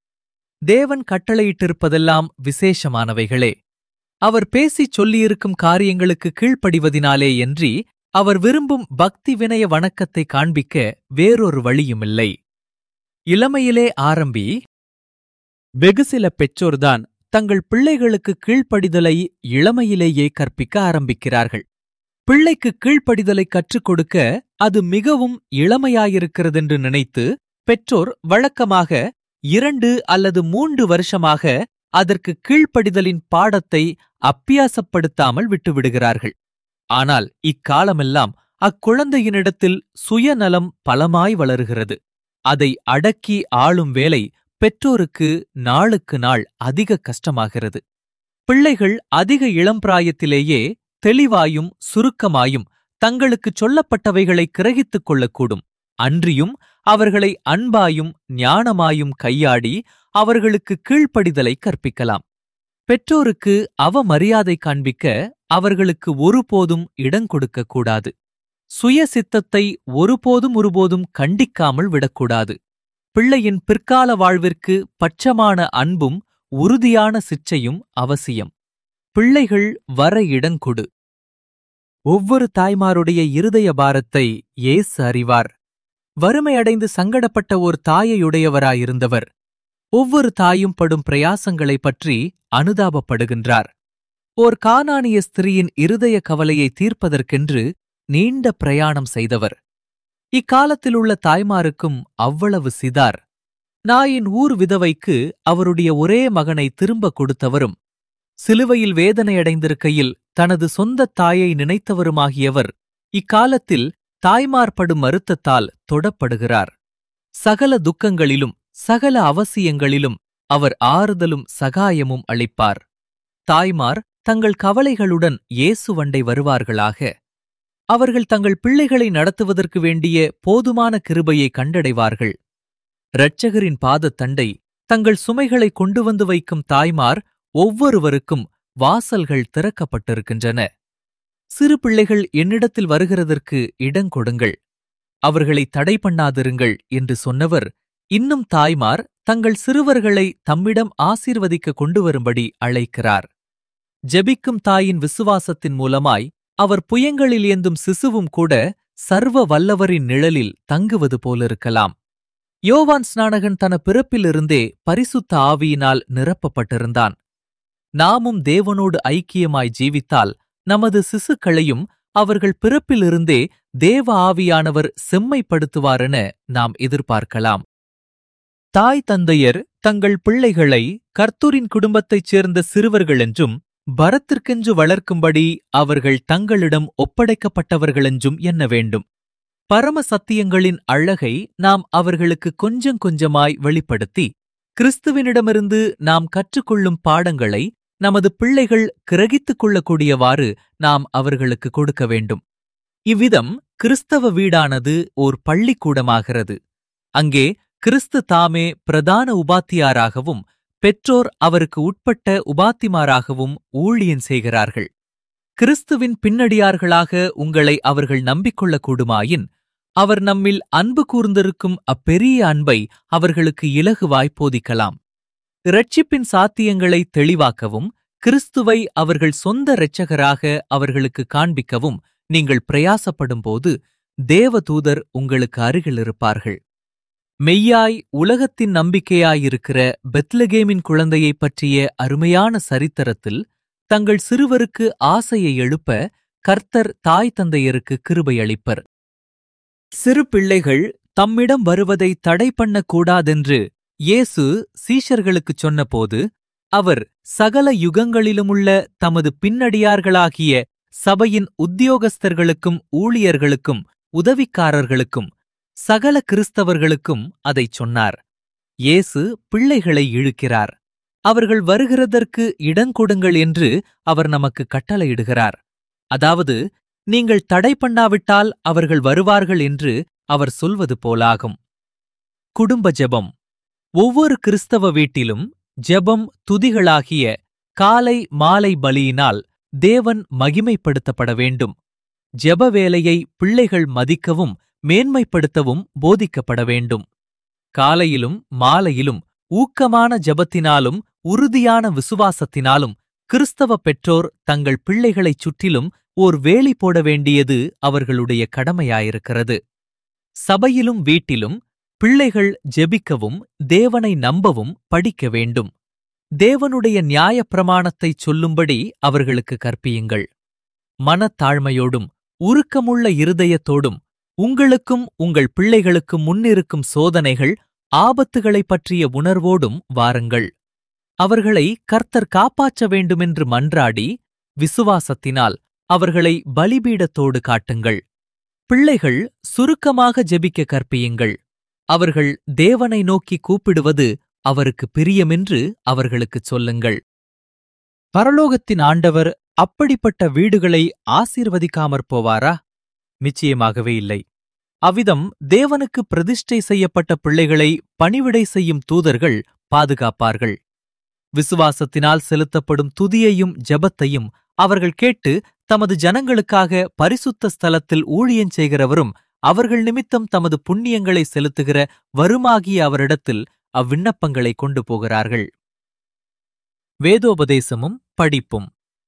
தேவன் கட்டளையிட்டிருப்பதெல்லாம் விசேஷமானவைகளே அவர் பேசிச் சொல்லியிருக்கும் காரியங்களுக்கு கீழ்ப்படிவதினாலே என்றி அவர் விரும்பும் பக்தி வினய வணக்கத்தை காண்பிக்க வேறொரு வழியுமில்லை இளமையிலே ஆரம்பி வெகு சில பெற்றோர்தான் தங்கள் பிள்ளைகளுக்கு கீழ்ப்படிதலை இளமையிலேயே கற்பிக்க ஆரம்பிக்கிறார்கள் பிள்ளைக்கு கீழ்ப்படிதலை கற்றுக் கொடுக்க அது மிகவும் இளமையாயிருக்கிறதென்று நினைத்து பெற்றோர் வழக்கமாக இரண்டு அல்லது மூன்று வருஷமாக அதற்கு கீழ்ப்படிதலின் பாடத்தை அப்பியாசப்படுத்தாமல் விட்டுவிடுகிறார்கள் ஆனால் இக்காலமெல்லாம் அக்குழந்தையினிடத்தில் சுயநலம் பலமாய் வளருகிறது அதை அடக்கி ஆளும் வேலை பெற்றோருக்கு நாளுக்கு நாள் அதிக கஷ்டமாகிறது பிள்ளைகள் அதிக இளம்பிராயத்திலேயே தெளிவாயும் சுருக்கமாயும் தங்களுக்குச் சொல்லப்பட்டவைகளை கிரகித்துக் கொள்ளக்கூடும் அன்றியும் அவர்களை அன்பாயும் ஞானமாயும் கையாடி அவர்களுக்கு கீழ்ப்படிதலை கற்பிக்கலாம் பெற்றோருக்கு அவமரியாதை காண்பிக்க அவர்களுக்கு ஒருபோதும் இடம் கொடுக்கக்கூடாது சுய சித்தத்தை ஒருபோதும் ஒருபோதும் கண்டிக்காமல் விடக்கூடாது பிள்ளையின் பிற்கால வாழ்விற்கு பட்சமான அன்பும் உறுதியான சிச்சையும் அவசியம் பிள்ளைகள் வர இடங்கொடு ஒவ்வொரு தாய்மாருடைய இருதய பாரத்தை இயேசு அறிவார் வறுமையடைந்து சங்கடப்பட்ட ஓர் தாயையுடையவராயிருந்தவர் ஒவ்வொரு தாயும் படும் பிரயாசங்களைப் பற்றி அனுதாபப்படுகின்றார் ஓர் கானானிய ஸ்திரீயின் இருதய கவலையை தீர்ப்பதற்கென்று நீண்ட பிரயாணம் செய்தவர் இக்காலத்தில் உள்ள தாய்மாருக்கும் அவ்வளவு சிதார் நாயின் ஊர் விதவைக்கு அவருடைய ஒரே மகனை திரும்ப கொடுத்தவரும் சிலுவையில் வேதனையடைந்திருக்கையில் தனது சொந்த தாயை நினைத்தவருமாகியவர் இக்காலத்தில் தாய்மார் படும் வருத்தத்தால் தொடப்படுகிறார் சகல துக்கங்களிலும் சகல அவசியங்களிலும் அவர் ஆறுதலும் சகாயமும் அளிப்பார் தாய்மார் தங்கள் கவலைகளுடன் இயேசுவண்டை வருவார்களாக அவர்கள் தங்கள் பிள்ளைகளை நடத்துவதற்கு வேண்டிய போதுமான கிருபையை கண்டடைவார்கள் இரட்சகரின் பாதத்தண்டை தங்கள் சுமைகளை கொண்டு வந்து வைக்கும் தாய்மார் ஒவ்வொருவருக்கும் வாசல்கள் திறக்கப்பட்டிருக்கின்றன சிறு பிள்ளைகள் என்னிடத்தில் வருகிறதற்கு இடங்கொடுங்கள் அவர்களை தடை பண்ணாதிருங்கள் என்று சொன்னவர் இன்னும் தாய்மார் தங்கள் சிறுவர்களை தம்மிடம் ஆசீர்வதிக்க கொண்டு வரும்படி அழைக்கிறார் ஜெபிக்கும் தாயின் விசுவாசத்தின் மூலமாய் அவர் புயங்களில் ஏந்தும் சிசுவும் கூட சர்வ வல்லவரின் நிழலில் தங்குவது போலிருக்கலாம் யோவான் ஸ்நானகன் தன பிறப்பிலிருந்தே பரிசுத்த ஆவியினால் நிரப்பப்பட்டிருந்தான் நாமும் தேவனோடு ஐக்கியமாய் ஜீவித்தால் நமது சிசுக்களையும் அவர்கள் பிறப்பிலிருந்தே தேவ ஆவியானவர் செம்மைப்படுத்துவாரென நாம் எதிர்பார்க்கலாம் தாய் தந்தையர் தங்கள் பிள்ளைகளை கர்த்தூரின் குடும்பத்தைச் சேர்ந்த சிறுவர்கள் என்றும் பரத்திற்கென்று வளர்க்கும்படி அவர்கள் தங்களிடம் ஒப்படைக்கப்பட்டவர்களென்றும் எண்ண வேண்டும் பரம சத்தியங்களின் அழகை நாம் அவர்களுக்கு கொஞ்சம் கொஞ்சமாய் வெளிப்படுத்தி கிறிஸ்துவினிடமிருந்து நாம் கற்றுக்கொள்ளும் பாடங்களை நமது பிள்ளைகள் கிரகித்துக் கொள்ளக்கூடியவாறு நாம் அவர்களுக்கு கொடுக்க வேண்டும் இவ்விதம் கிறிஸ்தவ வீடானது ஓர் பள்ளிக்கூடமாகிறது அங்கே கிறிஸ்து தாமே பிரதான உபாத்தியாராகவும் பெற்றோர் அவருக்கு உட்பட்ட உபாத்திமாராகவும் ஊழியன் செய்கிறார்கள் கிறிஸ்துவின் பின்னடியார்களாக உங்களை அவர்கள் நம்பிக்கொள்ளக்கூடுமாயின் அவர் நம்மில் அன்பு கூர்ந்திருக்கும் அப்பெரிய அன்பை அவர்களுக்கு இலகுவாய் போதிக்கலாம் இரட்சிப்பின் சாத்தியங்களை தெளிவாக்கவும் கிறிஸ்துவை அவர்கள் சொந்த இரட்சகராக அவர்களுக்கு காண்பிக்கவும் நீங்கள் பிரயாசப்படும்போது தேவதூதர் உங்களுக்கு அருகில் இருப்பார்கள் மெய்யாய் உலகத்தின் நம்பிக்கையாயிருக்கிற பெத்லகேமின் குழந்தையைப் பற்றிய அருமையான சரித்திரத்தில் தங்கள் சிறுவருக்கு ஆசையை எழுப்ப கர்த்தர் தாய் தந்தையருக்கு கிருபை அளிப்பர் சிறு பிள்ளைகள் தம்மிடம் வருவதை தடை பண்ணக்கூடாதென்று இயேசு சீஷர்களுக்குச் சொன்னபோது அவர் சகல யுகங்களிலுமுள்ள தமது பின்னடியார்களாகிய சபையின் உத்தியோகஸ்தர்களுக்கும் ஊழியர்களுக்கும் உதவிக்காரர்களுக்கும் சகல கிறிஸ்தவர்களுக்கும் அதைச் சொன்னார் இயேசு பிள்ளைகளை இழுக்கிறார் அவர்கள் வருகிறதற்கு இடங்கொடுங்கள் என்று அவர் நமக்கு கட்டளையிடுகிறார் அதாவது நீங்கள் தடை பண்ணாவிட்டால் அவர்கள் வருவார்கள் என்று அவர் சொல்வது போலாகும் குடும்ப ஜெபம் ஒவ்வொரு கிறிஸ்தவ வீட்டிலும் ஜெபம் துதிகளாகிய காலை மாலை பலியினால் தேவன் மகிமைப்படுத்தப்பட வேண்டும் ஜெப வேலையை பிள்ளைகள் மதிக்கவும் மேன்மைப்படுத்தவும் போதிக்கப்பட வேண்டும் காலையிலும் மாலையிலும் ஊக்கமான ஜெபத்தினாலும் உறுதியான விசுவாசத்தினாலும் கிறிஸ்தவ பெற்றோர் தங்கள் பிள்ளைகளைச் சுற்றிலும் ஓர் வேலி போட வேண்டியது அவர்களுடைய கடமையாயிருக்கிறது சபையிலும் வீட்டிலும் பிள்ளைகள் ஜெபிக்கவும் தேவனை நம்பவும் படிக்க வேண்டும் தேவனுடைய நியாயப் பிரமாணத்தைச் சொல்லும்படி அவர்களுக்கு கற்பியுங்கள் மனத்தாழ்மையோடும் உருக்கமுள்ள இருதயத்தோடும் உங்களுக்கும் உங்கள் பிள்ளைகளுக்கும் முன்னிருக்கும் சோதனைகள் ஆபத்துகளைப் பற்றிய உணர்வோடும் வாருங்கள் அவர்களை கர்த்தர் காப்பாற்ற வேண்டுமென்று மன்றாடி விசுவாசத்தினால் அவர்களை பலிபீடத்தோடு காட்டுங்கள் பிள்ளைகள் சுருக்கமாக ஜெபிக்க கற்பியுங்கள் அவர்கள் தேவனை நோக்கி கூப்பிடுவது அவருக்கு பிரியமென்று அவர்களுக்குச் சொல்லுங்கள் பரலோகத்தின் ஆண்டவர் அப்படிப்பட்ட வீடுகளை ஆசீர்வதிக்காமற் போவாரா நிச்சயமாகவே இல்லை அவ்விதம் தேவனுக்கு பிரதிஷ்டை செய்யப்பட்ட பிள்ளைகளை பணிவிடை செய்யும் தூதர்கள் பாதுகாப்பார்கள் விசுவாசத்தினால் செலுத்தப்படும் துதியையும் ஜெபத்தையும் அவர்கள் கேட்டு தமது ஜனங்களுக்காக பரிசுத்த ஸ்தலத்தில் ஊழியஞ் செய்கிறவரும் அவர்கள் நிமித்தம் தமது புண்ணியங்களை செலுத்துகிற வருமாகிய அவரிடத்தில் அவ்விண்ணப்பங்களை கொண்டு போகிறார்கள் வேதோபதேசமும் படிப்பும்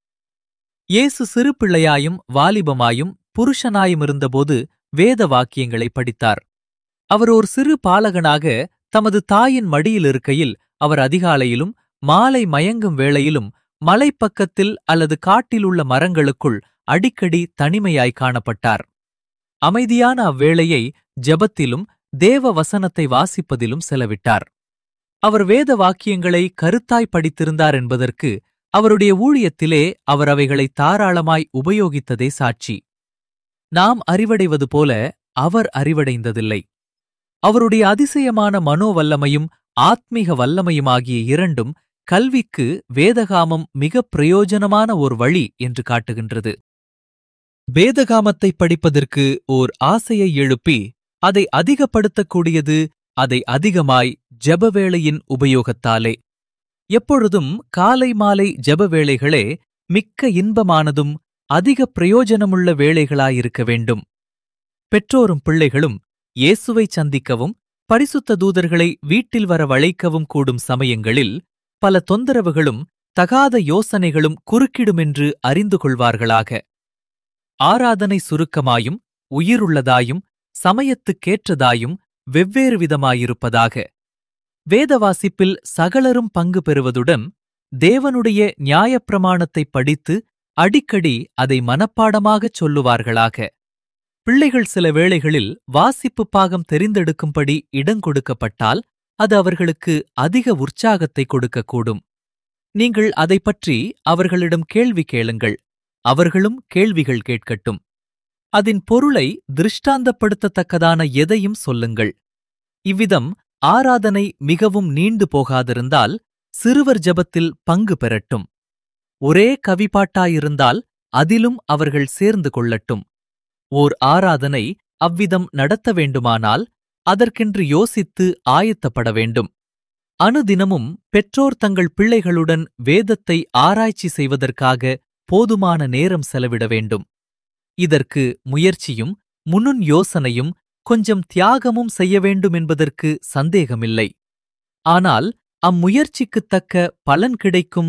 இயேசு சிறு பிள்ளையாயும் வாலிபமாயும் புருஷனாயும் இருந்தபோது வேத வாக்கியங்களை படித்தார் அவர் ஒரு சிறு பாலகனாக தமது தாயின் மடியில் இருக்கையில் அவர் அதிகாலையிலும் மாலை மயங்கும் வேளையிலும் மலைப்பக்கத்தில் அல்லது காட்டிலுள்ள மரங்களுக்குள் அடிக்கடி தனிமையாய் காணப்பட்டார் அமைதியான அவ்வேளையை ஜெபத்திலும் தேவ வசனத்தை வாசிப்பதிலும் செலவிட்டார் அவர் வேத வாக்கியங்களை கருத்தாய் படித்திருந்தார் என்பதற்கு அவருடைய ஊழியத்திலே அவர் அவைகளை தாராளமாய் உபயோகித்ததே சாட்சி நாம் அறிவடைவது போல அவர் அறிவடைந்ததில்லை அவருடைய அதிசயமான மனோவல்லமையும் ஆத்மீக வல்லமையுமாகிய இரண்டும் கல்விக்கு வேதகாமம் மிக பிரயோஜனமான ஓர் வழி என்று காட்டுகின்றது வேதகாமத்தை படிப்பதற்கு ஓர் ஆசையை எழுப்பி அதை அதிகப்படுத்தக்கூடியது அதை அதிகமாய் ஜெபவேளையின் உபயோகத்தாலே எப்பொழுதும் காலை மாலை ஜெபவேளைகளே மிக்க இன்பமானதும் அதிக பிரயோஜனமுள்ள வேளைகளாயிருக்க வேண்டும் பெற்றோரும் பிள்ளைகளும் இயேசுவை சந்திக்கவும் பரிசுத்த தூதர்களை வீட்டில் வர வளைக்கவும் கூடும் சமயங்களில் பல தொந்தரவுகளும் தகாத யோசனைகளும் குறுக்கிடுமென்று அறிந்து கொள்வார்களாக ஆராதனை சுருக்கமாயும் உயிருள்ளதாயும் சமயத்துக்கேற்றதாயும் வெவ்வேறு விதமாயிருப்பதாக வேத வாசிப்பில் சகலரும் பங்கு பெறுவதுடன் தேவனுடைய நியாயப்பிரமாணத்தைப் படித்து அடிக்கடி அதை மனப்பாடமாகச் சொல்லுவார்களாக பிள்ளைகள் சில வேளைகளில் வாசிப்பு பாகம் தெரிந்தெடுக்கும்படி இடங்கொடுக்கப்பட்டால் அது அவர்களுக்கு அதிக உற்சாகத்தை கொடுக்கக்கூடும் நீங்கள் அதைப் பற்றி அவர்களிடம் கேள்வி கேளுங்கள் அவர்களும் கேள்விகள் கேட்கட்டும் அதன் பொருளை திருஷ்டாந்தப்படுத்தத்தக்கதான எதையும் சொல்லுங்கள் இவ்விதம் ஆராதனை மிகவும் நீண்டு போகாதிருந்தால் சிறுவர் ஜெபத்தில் பங்கு பெறட்டும் ஒரே கவிப்பாட்டாயிருந்தால் அதிலும் அவர்கள் சேர்ந்து கொள்ளட்டும் ஓர் ஆராதனை அவ்விதம் நடத்த வேண்டுமானால் அதற்கென்று யோசித்து ஆயத்தப்பட வேண்டும் அனுதினமும் பெற்றோர் தங்கள் பிள்ளைகளுடன் வேதத்தை ஆராய்ச்சி செய்வதற்காக போதுமான நேரம் செலவிட வேண்டும் இதற்கு முயற்சியும் முன்னுன் யோசனையும் கொஞ்சம் தியாகமும் செய்ய வேண்டும் என்பதற்கு சந்தேகமில்லை ஆனால் அம்முயற்சிக்குத் தக்க பலன் கிடைக்கும்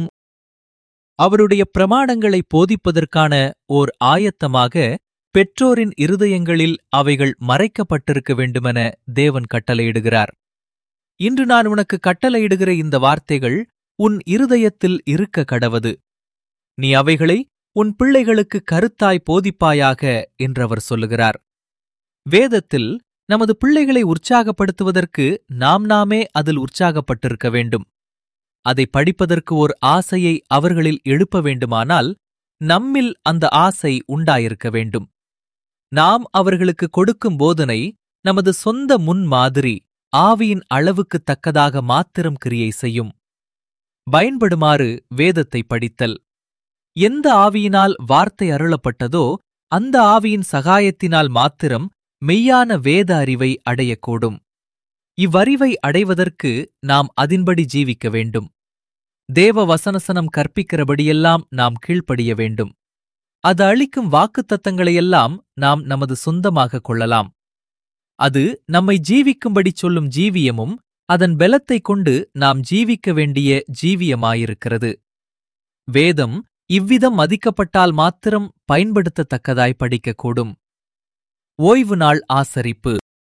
அவருடைய பிரமாணங்களை போதிப்பதற்கான ஓர் ஆயத்தமாக பெற்றோரின் இருதயங்களில் அவைகள் மறைக்கப்பட்டிருக்க வேண்டுமென தேவன் கட்டளையிடுகிறார் இன்று நான் உனக்கு கட்டளையிடுகிற இந்த வார்த்தைகள் உன் இருதயத்தில் இருக்க கடவது நீ அவைகளை உன் பிள்ளைகளுக்கு கருத்தாய் போதிப்பாயாக என்றவர் சொல்லுகிறார் வேதத்தில் நமது பிள்ளைகளை உற்சாகப்படுத்துவதற்கு நாம் நாமே அதில் உற்சாகப்பட்டிருக்க வேண்டும் அதை படிப்பதற்கு ஓர் ஆசையை அவர்களில் எழுப்ப வேண்டுமானால் நம்மில் அந்த ஆசை உண்டாயிருக்க வேண்டும் நாம் அவர்களுக்கு கொடுக்கும் போதனை நமது சொந்த முன்மாதிரி ஆவியின் அளவுக்குத் தக்கதாக மாத்திரம் கிரியை செய்யும் பயன்படுமாறு வேதத்தை படித்தல் எந்த ஆவியினால் வார்த்தை அருளப்பட்டதோ அந்த ஆவியின் சகாயத்தினால் மாத்திரம் மெய்யான வேத அறிவை அடையக்கூடும் இவ்வறிவை அடைவதற்கு நாம் அதின்படி ஜீவிக்க வேண்டும் தேவ வசனசனம் கற்பிக்கிறபடியெல்லாம் நாம் கீழ்ப்படிய வேண்டும் அது அளிக்கும் வாக்குத்தத்தங்களையெல்லாம் நாம் நமது சொந்தமாக கொள்ளலாம் அது நம்மை ஜீவிக்கும்படி சொல்லும் ஜீவியமும் அதன் பெலத்தைக் கொண்டு நாம் ஜீவிக்க வேண்டிய ஜீவியமாயிருக்கிறது வேதம் இவ்விதம் மதிக்கப்பட்டால் மாத்திரம் பயன்படுத்தத்தக்கதாய் படிக்கக்கூடும் ஓய்வு நாள் ஆசரிப்பு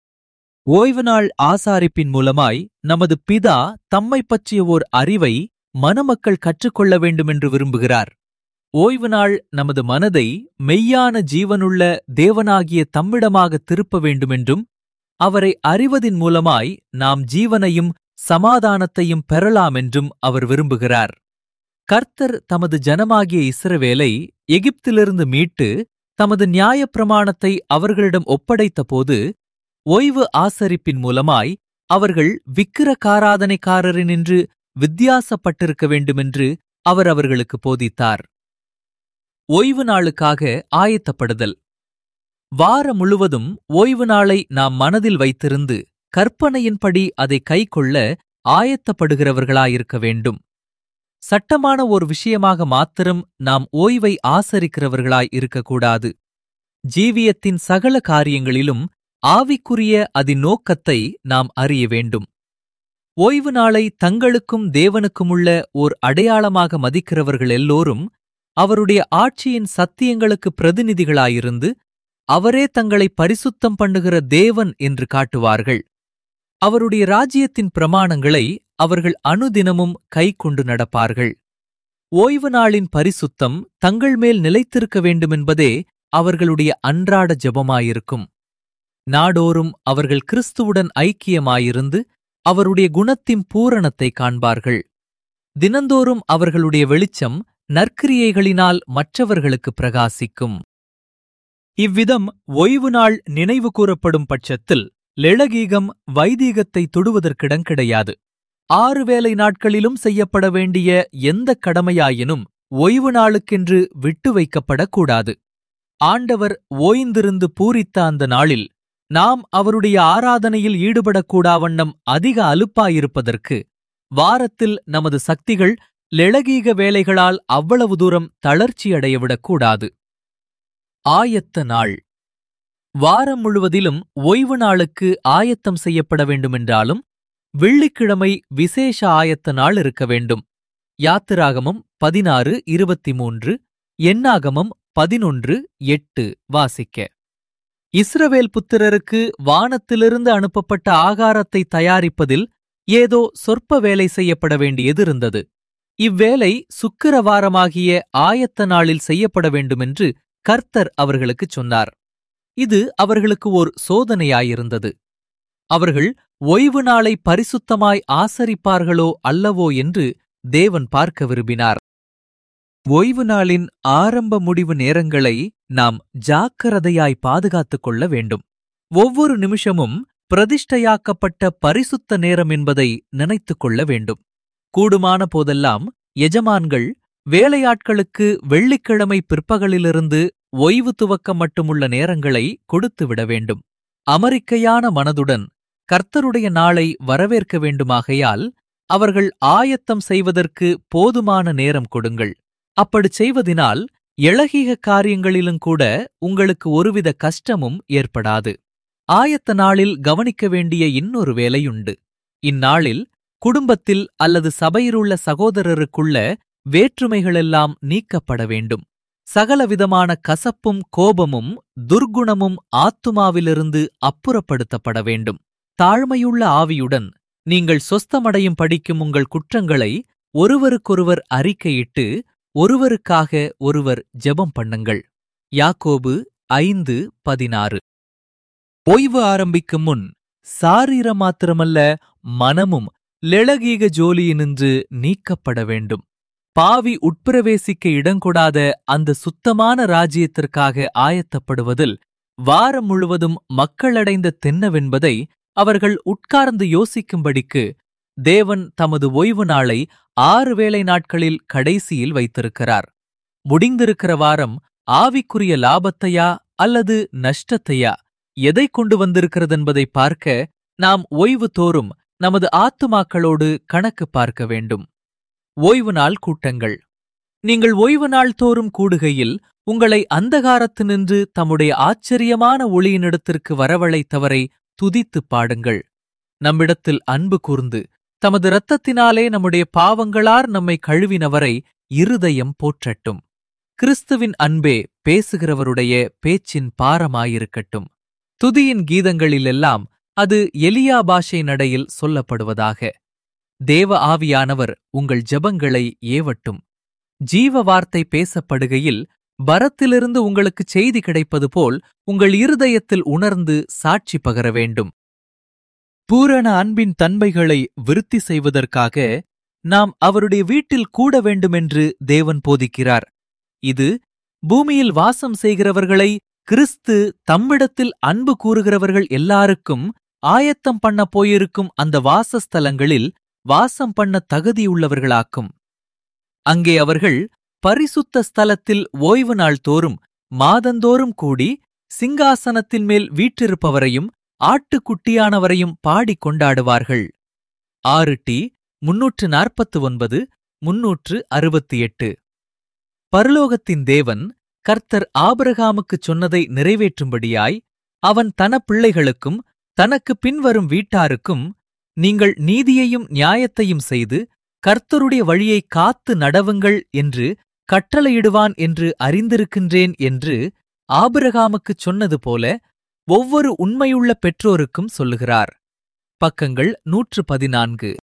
ஓய்வு நாள் ஆசாரிப்பின் மூலமாய் நமது பிதா தம்மைப் பற்றிய ஓர் அறிவை மணமக்கள் கற்றுக்கொள்ள வேண்டுமென்று விரும்புகிறார் ஓய்வு நாள் நமது மனதை மெய்யான ஜீவனுள்ள தேவனாகிய தம்மிடமாக திருப்ப வேண்டுமென்றும் அவரை அறிவதின் மூலமாய் நாம் ஜீவனையும் சமாதானத்தையும் பெறலாம் என்றும் அவர் விரும்புகிறார் கர்த்தர் தமது ஜனமாகிய இஸ்ரவேலை எகிப்திலிருந்து மீட்டு தமது நியாயப்பிரமாணத்தை அவர்களிடம் ஒப்படைத்தபோது ஓய்வு ஆசரிப்பின் மூலமாய் அவர்கள் விக்கிரகாராதனைக்காரரினின்று வித்தியாசப்பட்டிருக்க வேண்டுமென்று அவர் அவர்களுக்கு போதித்தார் ஓய்வு நாளுக்காக ஆயத்தப்படுதல் வாரம் முழுவதும் ஓய்வு நாளை நாம் மனதில் வைத்திருந்து கற்பனையின்படி அதை கைக்கொள்ள ஆயத்தப்படுகிறவர்களாயிருக்க வேண்டும் சட்டமான ஒரு விஷயமாக மாத்திரம் நாம் ஓய்வை ஆசரிக்கிறவர்களாய் இருக்கக்கூடாது ஜீவியத்தின் சகல காரியங்களிலும் ஆவிக்குரிய அதன் நோக்கத்தை நாம் அறிய வேண்டும் ஓய்வு நாளை தங்களுக்கும் தேவனுக்குமுள்ள ஓர் அடையாளமாக மதிக்கிறவர்கள் எல்லோரும் அவருடைய ஆட்சியின் சத்தியங்களுக்கு பிரதிநிதிகளாயிருந்து அவரே தங்களை பரிசுத்தம் பண்ணுகிற தேவன் என்று காட்டுவார்கள் அவருடைய ராஜ்யத்தின் பிரமாணங்களை அவர்கள் அனுதினமும் கைக்கொண்டு நடப்பார்கள் ஓய்வு நாளின் பரிசுத்தம் தங்கள் மேல் நிலைத்திருக்க வேண்டுமென்பதே அவர்களுடைய அன்றாட ஜெபமாயிருக்கும் நாடோறும் அவர்கள் கிறிஸ்துவுடன் ஐக்கியமாயிருந்து அவருடைய குணத்தின் பூரணத்தை காண்பார்கள் தினந்தோறும் அவர்களுடைய வெளிச்சம் நற்கிரியைகளினால் மற்றவர்களுக்கு பிரகாசிக்கும் இவ்விதம் ஓய்வு நாள் நினைவு கூறப்படும் பட்சத்தில் லெளகீகம் வைதீகத்தை தொடுவதற்கிடம் கிடையாது ஆறு வேலை நாட்களிலும் செய்யப்பட வேண்டிய எந்த கடமையாயினும் ஓய்வு நாளுக்கென்று விட்டு வைக்கப்படக்கூடாது ஆண்டவர் ஓய்ந்திருந்து பூரித்த அந்த நாளில் நாம் அவருடைய ஆராதனையில் ஈடுபடக்கூடாவண்ணம் அதிக அலுப்பாயிருப்பதற்கு வாரத்தில் நமது சக்திகள் லெளகீக வேலைகளால் அவ்வளவு தூரம் தளர்ச்சியடையவிடக்கூடாது ஆயத்த நாள் வாரம் முழுவதிலும் ஓய்வு நாளுக்கு ஆயத்தம் செய்யப்பட வேண்டுமென்றாலும் வெள்ளிக்கிழமை விசேஷ ஆயத்த நாள் இருக்க வேண்டும் யாத்திராகமம் பதினாறு இருபத்தி மூன்று எண்ணாகமம் பதினொன்று எட்டு வாசிக்க இஸ்ரவேல் புத்திரருக்கு வானத்திலிருந்து அனுப்பப்பட்ட ஆகாரத்தை தயாரிப்பதில் ஏதோ சொற்ப வேலை செய்யப்பட வேண்டியதிருந்தது இவ்வேலை சுக்கிரவாரமாகிய ஆயத்த நாளில் செய்யப்பட வேண்டுமென்று கர்த்தர் அவர்களுக்குச் சொன்னார் இது அவர்களுக்கு ஓர் சோதனையாயிருந்தது அவர்கள் ஓய்வு நாளை பரிசுத்தமாய் ஆசரிப்பார்களோ அல்லவோ என்று தேவன் பார்க்க விரும்பினார் ஓய்வு நாளின் ஆரம்ப முடிவு நேரங்களை நாம் ஜாக்கிரதையாய் பாதுகாத்துக் கொள்ள வேண்டும் ஒவ்வொரு நிமிஷமும் பிரதிஷ்டையாக்கப்பட்ட பரிசுத்த நேரம் என்பதை நினைத்துக் கொள்ள வேண்டும் கூடுமான போதெல்லாம் எஜமான்கள் வேலையாட்களுக்கு வெள்ளிக்கிழமை பிற்பகலிலிருந்து ஓய்வு துவக்கம் மட்டுமுள்ள நேரங்களை கொடுத்துவிட வேண்டும் அமெரிக்கையான மனதுடன் கர்த்தருடைய நாளை வரவேற்க வேண்டுமாகையால் அவர்கள் ஆயத்தம் செய்வதற்கு போதுமான நேரம் கொடுங்கள் அப்படிச் செய்வதினால் எளகீக காரியங்களிலும் கூட உங்களுக்கு ஒருவித கஷ்டமும் ஏற்படாது ஆயத்த நாளில் கவனிக்க வேண்டிய இன்னொரு வேலையுண்டு இந்நாளில் குடும்பத்தில் அல்லது சபையிலுள்ள சகோதரருக்குள்ள வேற்றுமைகளெல்லாம் நீக்கப்பட வேண்டும் சகலவிதமான கசப்பும் கோபமும் துர்க்குணமும் ஆத்துமாவிலிருந்து அப்புறப்படுத்தப்பட வேண்டும் தாழ்மையுள்ள ஆவியுடன் நீங்கள் சொஸ்தமடையும் படிக்கும் உங்கள் குற்றங்களை ஒருவருக்கொருவர் அறிக்கையிட்டு ஒருவருக்காக ஒருவர் ஜெபம் பண்ணுங்கள் யாக்கோபு ஐந்து பதினாறு ஓய்வு ஆரம்பிக்கும் முன் சாரீர மாத்திரமல்ல மனமும் லெளகீக ஜோலியினின்று நீக்கப்பட வேண்டும் பாவி உட்பிரவேசிக்க இடங்கொடாத அந்த சுத்தமான ராஜ்யத்திற்காக ஆயத்தப்படுவதில் வாரம் முழுவதும் மக்களடைந்த தென்னவென்பதை அவர்கள் உட்கார்ந்து யோசிக்கும்படிக்கு தேவன் தமது ஓய்வு நாளை ஆறு வேலை நாட்களில் கடைசியில் வைத்திருக்கிறார் முடிந்திருக்கிற வாரம் ஆவிக்குரிய லாபத்தையா அல்லது நஷ்டத்தையா எதை கொண்டு வந்திருக்கிறதென்பதை பார்க்க நாம் ஓய்வு தோறும் நமது ஆத்துமாக்களோடு கணக்கு பார்க்க வேண்டும் ஓய்வு நாள் கூட்டங்கள் நீங்கள் ஓய்வு நாள் தோறும் கூடுகையில் உங்களை அந்தகாரத்தினின்று தம்முடைய ஆச்சரியமான ஒளியினிடத்திற்கு வரவழைத்தவரை துதித்துப் பாடுங்கள் நம்மிடத்தில் அன்பு கூர்ந்து தமது இரத்தத்தினாலே நம்முடைய பாவங்களார் நம்மை கழுவினவரை இருதயம் போற்றட்டும் கிறிஸ்துவின் அன்பே பேசுகிறவருடைய பேச்சின் பாரமாயிருக்கட்டும் துதியின் கீதங்களிலெல்லாம் அது எலியா பாஷை நடையில் சொல்லப்படுவதாக தேவ ஆவியானவர் உங்கள் ஜெபங்களை ஏவட்டும் ஜீவ வார்த்தை பேசப்படுகையில் பரத்திலிருந்து உங்களுக்கு செய்தி கிடைப்பது போல் உங்கள் இருதயத்தில் உணர்ந்து சாட்சி பகர வேண்டும் பூரண அன்பின் தன்மைகளை விருத்தி செய்வதற்காக நாம் அவருடைய வீட்டில் கூட வேண்டுமென்று தேவன் போதிக்கிறார் இது பூமியில் வாசம் செய்கிறவர்களை கிறிஸ்து தம்மிடத்தில் அன்பு கூறுகிறவர்கள் எல்லாருக்கும் ஆயத்தம் பண்ண போயிருக்கும் அந்த வாசஸ்தலங்களில் வாசம் பண்ண தகுதியுள்ளவர்களாக்கும் அங்கே அவர்கள் பரிசுத்த ஸ்தலத்தில் ஓய்வு நாள் தோறும் மாதந்தோறும் கூடி சிங்காசனத்தின் மேல் வீற்றிருப்பவரையும் ஆட்டுக்குட்டியானவரையும் பாடிக் கொண்டாடுவார்கள் ஆறு டி முன்னூற்று நாற்பத்து ஒன்பது முன்னூற்று அறுபத்தி எட்டு பரலோகத்தின் தேவன் கர்த்தர் ஆபிரகாமுக்குச் சொன்னதை நிறைவேற்றும்படியாய் அவன் தன பிள்ளைகளுக்கும் தனக்கு பின்வரும் வீட்டாருக்கும் நீங்கள் நீதியையும் நியாயத்தையும் செய்து கர்த்தருடைய வழியை காத்து நடவுங்கள் என்று கட்டளையிடுவான் என்று அறிந்திருக்கின்றேன் என்று ஆபிரகாமுக்குச் சொன்னது போல ஒவ்வொரு உண்மையுள்ள பெற்றோருக்கும் சொல்லுகிறார் பக்கங்கள் நூற்று பதினான்கு